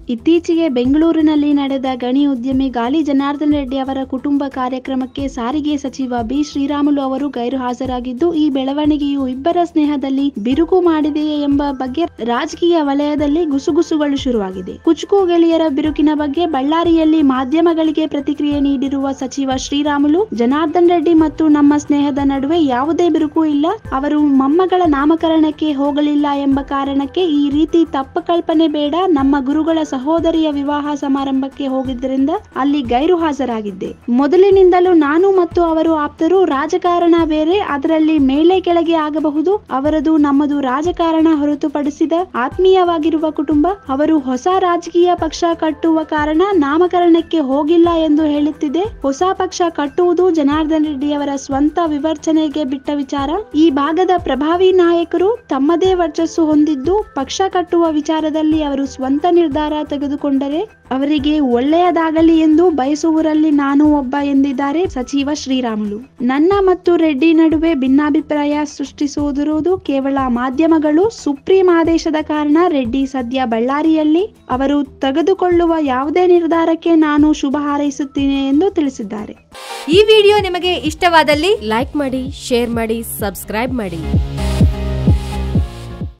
ಇತ್ತೀಚೆಗೆ ಬೆಂಗಳೂರಿನಲ್ಲಿ ನಡೆದ ಗಣಿ ಉದ್ಯಮಿ ಗಾಲಿ ಜನಾರ್ದನ್ ರೆಡ್ಡಿ ಅವರ ಕುಟುಂಬ ಕಾರ್ಯಕ್ರಮಕ್ಕೆ ಸಾರಿಗೆ ಸಚಿವ ಬಿ ಶ್ರೀರಾಮುಲು ಅವರು ಗೈರು ಹಾಜರಾಗಿದ್ದು ಈ ಬೆಳವಣಿಗೆಯು ಇಬ್ಬರ ಸ್ನೇಹದಲ್ಲಿ ಬಿರುಕು ಮಾಡಿದೆಯೇ ಎಂಬ ಬಗ್ಗೆ ರಾಜಕೀಯ ವಲಯದಲ್ಲಿ ಗುಸುಗುಸುಗಳು ಶುರುವಾಗಿದೆ ಕುಚುಕು ಗೆಳೆಯರ ಬಿರುಕಿನ ಬಗ್ಗೆ ಬಳ್ಳಾರಿಯಲ್ಲಿ ಮಾಧ್ಯಮಗಳಿಗೆ ಪ್ರತಿಕ್ರಿಯೆ ನೀಡಿರುವ ಸಚಿವ ಶ್ರೀರಾಮುಲು ಜನಾರ್ದನ್ ರೆಡ್ಡಿ ಮತ್ತು ನಮ್ಮ ಸ್ನೇಹದ ನಡುವೆ ಯಾವುದೇ ಬಿರುಕು ಇಲ್ಲ ಅವರು ಮೊಮ್ಮಗಳ ನಾಮಕರಣಕ್ಕೆ ಹೋಗಲಿಲ್ಲ ಎಂಬ ಕಾರಣಕ್ಕೆ ಈ ರೀತಿ ತಪ್ಪು ಕಲ್ಪನೆ ಬೇಡ ನಮ್ಮ ಗುರುಗಳ ಸಹೋದರಿಯ ವಿವಾಹ ಸಮಾರಂಭಕ್ಕೆ ಹೋಗಿದ್ದರಿಂದ ಅಲ್ಲಿ ಗೈರು ಹಾಜರಾಗಿದ್ದೆ ಮೊದಲಿನಿಂದಲೂ ನಾನು ಮತ್ತು ಅವರು ಆಪ್ತರು ರಾಜಕಾರಣ ಬೇರೆ ಅದರಲ್ಲಿ ಮೇಲೆ ಕೆಳಗೆ ಆಗಬಹುದು ಅವರದು ನಮ್ಮದು ರಾಜಕಾರಣ ಹೊರತುಪಡಿಸಿದ ಆತ್ಮೀಯವಾಗಿರುವ ಕುಟುಂಬ ಅವರು ಹೊಸ ರಾಜಕೀಯ ಪಕ್ಷ ಕಟ್ಟುವ ಕಾರಣ ನಾಮಕರಣಕ್ಕೆ ಹೋಗಿಲ್ಲ ಎಂದು ಹೇಳುತ್ತಿದೆ ಹೊಸ ಪಕ್ಷ ಕಟ್ಟುವುದು ಜನಾರ್ದನ್ ರೆಡ್ಡಿ ಅವರ ಸ್ವಂತ ವಿವರ್ಚನೆಗೆ ಬಿಟ್ಟ ವಿಚಾರ ಈ ಭಾಗದ ಪ್ರಭಾವಿ ನಾಯಕರು ತಮ್ಮದೇ ವರ್ಚಸ್ಸು ಹೊಂದಿದ್ದು ಪಕ್ಷ ಕಟ್ಟುವ ವಿಚಾರದಲ್ಲಿ ಅವರು ಸ್ವಂತ ನಿರ್ಧಾರ ತೆಗೆದುಕೊಂಡರೆ ಅವರಿಗೆ ಒಳ್ಳೆಯದಾಗಲಿ ಎಂದು ಬಯಸುವರಲ್ಲಿ ನಾನು ಒಬ್ಬ ಎಂದಿದ್ದಾರೆ ಸಚಿವ ಶ್ರೀರಾಮುಲು ನನ್ನ ಮತ್ತು ರೆಡ್ಡಿ ನಡುವೆ ಭಿನ್ನಾಭಿಪ್ರಾಯ ಸೃಷ್ಟಿಸುವುದಿರುವುದು ಕೇವಲ ಮಾಧ್ಯಮಗಳು ಸುಪ್ರೀಂ ಆದೇಶದ ಕಾರಣ ರೆಡ್ಡಿ ಸದ್ಯ ಬಳ್ಳಾರಿಯಲ್ಲಿ ಅವರು ತೆಗೆದುಕೊಳ್ಳುವ ಯಾವುದೇ ನಿರ್ಧಾರಕ್ಕೆ ನಾನು ಶುಭ ಹಾರೈಸುತ್ತೇನೆ ಎಂದು ತಿಳಿಸಿದ್ದಾರೆ ಈ ವಿಡಿಯೋ ನಿಮಗೆ ಇಷ್ಟವಾದಲ್ಲಿ ಲೈಕ್ ಮಾಡಿ ಶೇರ್ ಮಾಡಿ ಸಬ್ಸ್ಕ್ರೈಬ್ ಮಾಡಿ